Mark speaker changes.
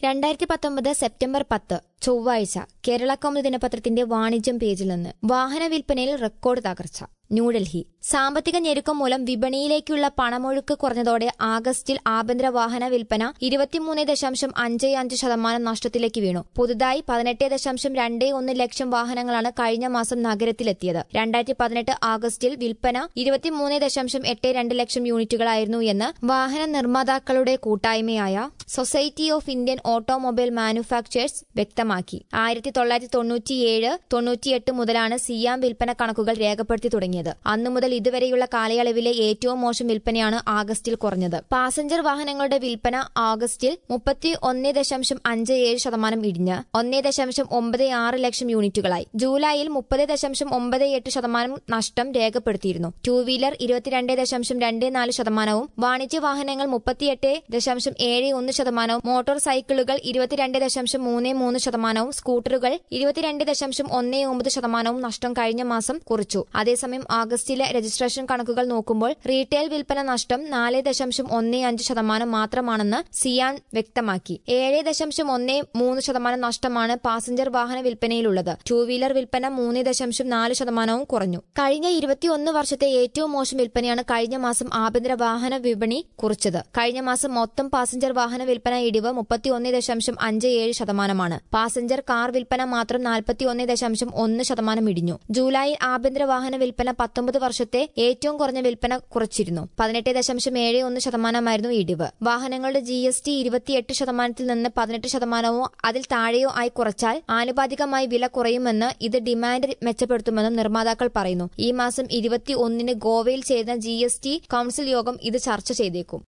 Speaker 1: രണ്ടായിരത്തി പത്തൊമ്പത് സെപ്റ്റംബർ പത്ത് ചൊവ്വാഴ്ച കേരള കൗമുദി ദിനപത്രത്തിന്റെ വാണിജ്യം പേജിൽ നിന്ന് വാഹന വിൽപ്പനയിൽ റെക്കോർഡ് തകർച്ച ന്യൂഡൽഹി സാമ്പത്തിക ഞെരുക്കം മൂലം വിപണിയിലേക്കുള്ള പണമൊഴുക്ക് കുറഞ്ഞതോടെ ആഗസ്റ്റിൽ ആഭ്യന്തര വാഹന വിൽപ്പന ഇരുപത്തിമൂന്ന് ദശാംശം അഞ്ച് അഞ്ച് ശതമാനം നഷ്ടത്തിലേക്ക് വീണു പുതുതായി പതിനെട്ട് ദശാംശം രണ്ട് ഒന്ന് ലക്ഷം വാഹനങ്ങളാണ് കഴിഞ്ഞ മാസം നഗരത്തിലെത്തിയത് രണ്ടായിരത്തി പതിനെട്ട് ആഗസ്റ്റിൽ വിൽപ്പന ഇരുപത്തിമൂന്ന് ദശാംശം എട്ട് രണ്ട് ലക്ഷം യൂണിറ്റുകളായിരുന്നു എന്ന് വാഹന നിർമ്മാതാക്കളുടെ കൂട്ടായ്മയായ society of Indian automobile manufacturers വ്യക്തമാക്കി ആയിരത്തി തൊള്ളായിരത്തി തൊണ്ണൂറ്റിയേഴ് തൊണ്ണൂറ്റിയെട്ട് മുതലാണ് സിയാം വിൽപ്പന കണക്കുകൾ രേഖപ്പെടുത്തി തുടങ്ങിയത് അന്നു മുതൽ ഇതുവരെയുള്ള കാലയളവിലെ ഏറ്റവും മോശം വിൽപ്പനയാണ് ആഗസ്റ്റിൽ കുറഞ്ഞത് പാസഞ്ചർ വാഹനങ്ങളുടെ വിൽപ്പന ആഗസ്റ്റിൽ മുപ്പത്തി ഒന്ന് ദശാംശം അഞ്ച് ഏഴ് ശതമാനം ഇടിഞ്ഞ് ഒന്നേ ദശാംശം ഒമ്പത് ആറ് ലക്ഷം യൂണിറ്റുകളായി ജൂലൈയിൽ മുപ്പത് ദശാംശം ഒമ്പത് എട്ട് ശതമാനം നഷ്ടം രേഖപ്പെടുത്തിയിരുന്നു ടൂ വീലർ ഇരുപത്തിരണ്ട് ദശാംശം രണ്ട് നാല് ശതമാനവും വാണിജ്യ വാഹനങ്ങൾ മുപ്പത്തിയെട്ട് ദശാംശം ഏഴ് ഒന്ന് ശതമാനവും മോട്ടോർ സൈക്കിളുകൾ ഇരുപത്തിരണ്ട് ദശാംശം മൂന്ന് മൂന്ന് ശതമാനവും സ്കൂട്ടറുകൾ ഇരുപത്തിരണ്ട് ദശാംശം ഒന്ന് ഒമ്പത് ശതമാനവും നഷ്ടം കഴിഞ്ഞ മാസം കുറിച്ചു അതേസമയം ആഗസ്റ്റിലെ രജിസ്ട്രേഷൻ കണക്കുകൾ നോക്കുമ്പോൾ റീറ്റെയിൽ വിൽപ്പന നഷ്ടം നാല് ദശാംശം ഒന്ന് അഞ്ച് ശതമാനം മാത്രമാണെന്ന് സിയാൻ വ്യക്തമാക്കി ഏഴ് ദശാംശം ഒന്ന് മൂന്ന് ശതമാനം നഷ്ടമാണ് പാസഞ്ചർ വാഹന വിൽപ്പനയിലുള്ളത് ടൂ വീലർ വിൽപ്പന മൂന്ന് ദശാംശം നാല് ശതമാനവും കുറഞ്ഞു കഴിഞ്ഞ ഇരുപത്തിയൊന്ന് വർഷത്തെ ഏറ്റവും മോശം വിൽപ്പനയാണ് കഴിഞ്ഞ മാസം ആഭ്യന്തര വാഹന വിപണി കുറിച്ചത് കഴിഞ്ഞ മാസം മൊത്തം പാസഞ്ചർ വാഹന വിൽപ്പന ഇടിവ് മുപ്പത്തിയൊന്ന് ദശാംശം അഞ്ച് ഏഴ് ശതമാനമാണ് പാസഞ്ചർ കാർ വിൽപ്പന മാത്രം നാൽപ്പത്തിയൊന്ന് ദശാംശം ഒന്ന് ശതമാനം ഇടിഞ്ഞു ജൂലൈയിൽ ആഭ്യന്തര വാഹന വിൽപ്പന പത്തൊമ്പത് വർഷത്തെ ഏറ്റവും കുറഞ്ഞ വിൽപ്പന കുറച്ചിരുന്നു പതിനെട്ട് ദശാംശം ഏഴ് ഒന്ന് ശതമാനമായിരുന്നു ഇടിവ് വാഹനങ്ങളുടെ ജി എസ് ടി ഇരുപത്തിയെട്ട് ശതമാനത്തിൽ നിന്ന് പതിനെട്ട് ശതമാനമോ അതിൽ താഴെയോ ആയി കുറച്ചാൽ ആനുപാതികമായി വില കുറയുമെന്ന് ഇത് ഡിമാൻഡ് മെച്ചപ്പെടുത്തുമെന്നും നിർമ്മാതാക്കൾ പറയുന്നു ഈ മാസം ഇരുപത്തി ഒന്നിന് ഗോവയിൽ ചേരുന്ന ജി എസ് ടി കൌൺസിൽ യോഗം ഇത് ചർച്ച ചെയ്തേക്കും